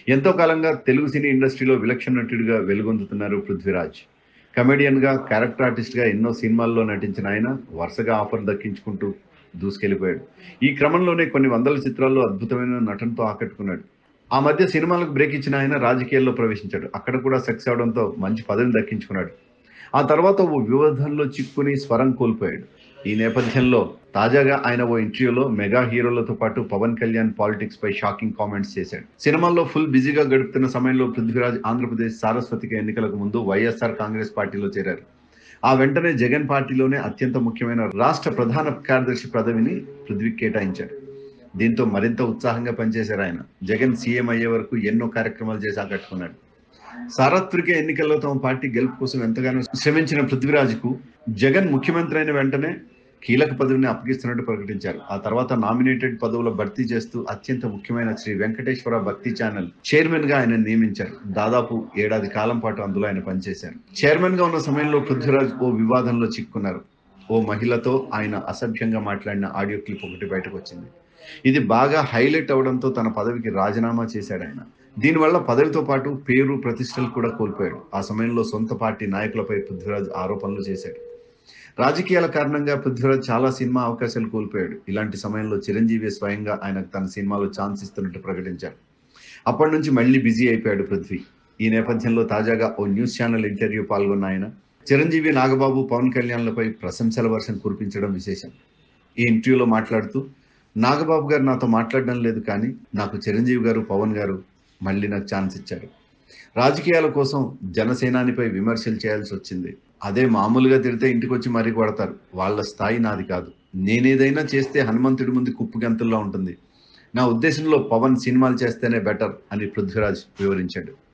ఎంతో కాలంగా తెలుగు సినీ ఇండస్ట్రీలో విలక్షణ నటుడిగా వెలుగొందుతున్నారు పృథ్వీరాజ్ కమెడియన్గా క్యారెక్టర్ ఆర్టిస్ట్గా ఎన్నో సినిమాల్లో నటించిన ఆయన వరుసగా ఆఫర్ దక్కించుకుంటూ దూసుకెళ్లిపోయాడు ఈ క్రమంలోనే కొన్ని వందల చిత్రాల్లో అద్భుతమైన నటనతో ఆకట్టుకున్నాడు ఆ మధ్య సినిమాలకు బ్రేక్ ఇచ్చిన ఆయన రాజకీయాల్లో ప్రవేశించాడు అక్కడ కూడా సక్సెస్ అవడంతో మంచి పదవిని దక్కించుకున్నాడు ఆ తర్వాత ఓ వివాదంలో చిక్కుని స్వరం కోల్పోయాడు ఈ నేపథ్యంలో తాజాగా ఆయన ఓ ఇంటర్వ్యూలో మెగా హీరోలతో పాటు పవన్ కళ్యాణ్ పాలిటిక్స్ పై షాకింగ్ కామెంట్స్ చేశాడు సినిమాల్లో ఫుల్ బిజీగా గడుపుతున్న సమయంలో పృథ్వీరాజ్ ఆంధ్రప్రదేశ్ సారస్వతిక ఎన్నికలకు ముందు వైఎస్ఆర్ కాంగ్రెస్ పార్టీలో చేరారు ఆ వెంటనే జగన్ పార్టీలోనే అత్యంత ముఖ్యమైన రాష్ట్ర ప్రధాన కార్యదర్శి పదవిని పృథ్వీకి కేటాయించారు దీంతో మరింత ఉత్సాహంగా పనిచేశారు ఆయన జగన్ సీఎం అయ్యే వరకు ఎన్నో కార్యక్రమాలు చేసి ఆకట్టుకున్నాడు సార్వత్రిక ఎన్నికల్లో తమ పార్టీ గెలుపు కోసం ఎంతగానో శ్రమించిన పృథ్వీరాజ్కు జగన్ ముఖ్యమంత్రి అయిన వెంటనే కీలక పదవిని అప్పగిస్తున్నట్టు ప్రకటించారు ఆ తర్వాత నామినేటెడ్ పదవుల భర్తీ చేస్తూ అత్యంత ముఖ్యమైన శ్రీ వెంకటేశ్వర భక్తి ఛానల్ చైర్మన్ గా ఆయన నియమించారు దాదాపు ఏడాది కాలం పాటు అందులో ఆయన పనిచేశారు చైర్మన్ గా ఉన్న సమయంలో పృథ్వీరాజ్ ఓ వివాదంలో చిక్కున్నారు ఓ మహిళతో ఆయన అసభ్యంగా మాట్లాడిన ఆడియో క్లిప్ ఒకటి బయటకు వచ్చింది ఇది బాగా హైలైట్ అవడంతో తన పదవికి రాజీనామా చేశాడు ఆయన దీనివల్ల పదవితో పాటు పేరు ప్రతిష్టలు కూడా కోల్పోయాడు ఆ సమయంలో సొంత పార్టీ నాయకులపై పృథ్వీరాజ్ ఆరోపణలు చేశాడు రాజకీయాల కారణంగా పృథ్వీరాజ్ చాలా సినిమా అవకాశాలు కోల్పోయాడు ఇలాంటి సమయంలో చిరంజీవి స్వయంగా ఆయనకు తన సినిమాలో ఛాన్స్ ఇస్తున్నట్టు ప్రకటించారు అప్పటి నుంచి మళ్ళీ బిజీ అయిపోయాడు పృథ్వీ ఈ నేపథ్యంలో తాజాగా ఓ న్యూస్ ఛానల్ ఇంటర్వ్యూ పాల్గొన్న ఆయన చిరంజీవి నాగబాబు పవన్ కళ్యాణ్లపై ప్రశంసల వర్షం కురిపించడం విశేషం ఈ ఇంటర్వ్యూలో మాట్లాడుతూ నాగబాబు గారు నాతో మాట్లాడడం లేదు కానీ నాకు చిరంజీవి గారు పవన్ గారు మళ్ళీ నాకు ఛాన్స్ ఇచ్చారు రాజకీయాల కోసం జనసేనానిపై విమర్శలు చేయాల్సి వచ్చింది అదే మామూలుగా తిడితే ఇంటికి వచ్చి మరీ కొడతారు వాళ్ళ స్థాయి నాది కాదు నేనేదైనా చేస్తే హనుమంతుడి ముందు కుప్పు గంతుల్లో ఉంటుంది నా ఉద్దేశంలో పవన్ సినిమాలు చేస్తేనే బెటర్ అని పృథ్వీరాజ్ వివరించాడు